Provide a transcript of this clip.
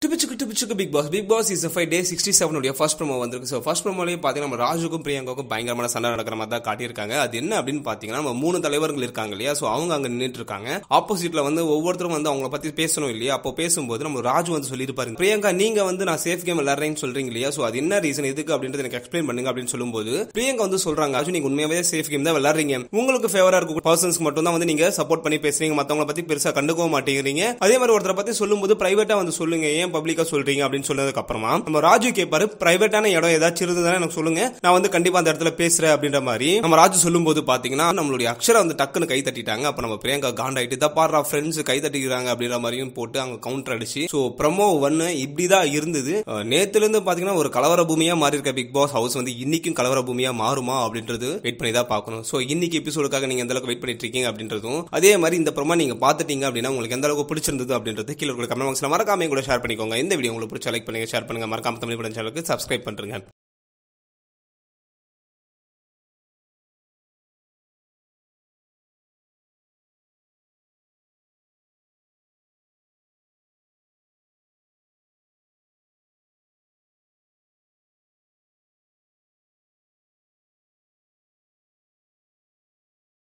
டிபிச்சுக்கு டிபிச்சுக்கு Bigg Boss Bigg Boss is five day sixty செவனுடைய first promo வந்திருக்கு so first ப்ரோமோலேயே பார்த்தீங்கன்னா நம்ம ராஜுக்கும் பிரியங்காவுக்கும் பயங்கரமான சண்டை நடக்கிற மாதிரி தான் காட்டியிருக்காங்க அது என்ன அப்படின்னு பார்த்தீங்கன்னா நம்ம மூணு தலைவர்கள் இருக்காங்க இல்லையா ஸோ அவங்க அங்கே நின்றுட்டு இருக்காங்க ஆப்போசிட்ல வந்து ஒவ்வொருத்தரும் வந்து அவங்கள பத்தி பேசணும் இல்லையா அப்போ பேசும்போது நம்ம ராஜு வந்து சொல்லியிருப்பாரு பிரியங்கா நீங்க வந்து நான் சேஃப் கேம் விளாட்றேன்னு சொல்றீங்க இல்லையா ஸோ அது என்ன ரீசன் எதுக்கு அப்படின்றது எனக்கு எக்ஸ்பிளைன் பண்ணுங்க அப்படின்னு சொல்லும்போது பிரியங்கா வந்து சொல்றாங்க ராஜு நீங்க உண்மையாவே சேஃப் கேம் தான் விளாட்றீங்க உங்களுக்கு ஃபேவரா இருக்க பர்சன்ஸ்க்கு மட்டும் தான் வந்து நீங்க சப்போர்ட் பண்ணி பேசுறீங்க மத்தவங்கள பத்தி பெருசா கண்டுக்கவும் மாட்டேங்கிறீங்க அதே மாதிரி ஒருத்தரை பத்தி சொல்லும்போது பிரைவேட்டா வந்து சொல்லுங்க ஏன் பப்ளிக்கா சொல்றீங்க அப்படின்னு சொன்னதுக்கு அப்புறமா நம்ம ராஜு கேட்பாரு பிரைவேட்டான இடம் ஏதாச்சும் இருந்ததுன்னா எனக்கு சொல்லுங்க நான் வந்து கண்டிப்பா அந்த இடத்துல பேசுறேன் அப்படின்ற மாதிரி நம்ம ராஜு சொல்லும்போது பாத்தீங்கன்னா நம்மளுடைய அக்ஷரா வந்து டக்குன்னு கை தட்டிட்டாங்க அப்ப நம்ம பிரியங்கா காண்டாயிட்டு தான் பாடுறா ஃப்ரெண்ட்ஸ் கை தட்டிக்கிறாங்க அப்படின்ற மாதிரியும் போட்டு அங்க கவுண்டர் அடிச்சு சோ ப்ரமோ ஒன்னு இப்படிதான் இருந்தது அஹ் நேத்துல இருந்து பாத்தீங்கன்னா ஒரு கலவர பூமியா மாறி இருக்க பிக் பாஸ் ஹவுஸ் வந்து இன்னைக்கும் கலவர பூமியா மாறுமா அப்படின்றது வெயிட் பண்ணி தான் பார்க்கணும் சோ இன்னைக்கு எபிசோடுக்காக நீங்க எந்த அளவுக்கு வெயிட் பண்ணிட்டு இருக்கீங்க அப்படின்றதும் அதே மாதிரி இந்த ப்ரமோ நீங்க பாத்துட்டீங்க அப்படின்னா உங்களுக்கு எந்த அளவுக்கு பிடிச்சிருந்தது அப்படின்றது கீழே கமெண்ட் பாக்ஸ்ல மறக்காம கூட ஷேர் பண்ணிக்கோங்க இந்த வீடியோ உங்களுக்கு பிடிச்ச லைக் பண்ணுங்க ஷேர் பண்ணுங்க மறக்காம தமிழ் படம் சேனலுக்கு சப்ஸ்கிரைப் பண்ணுங்க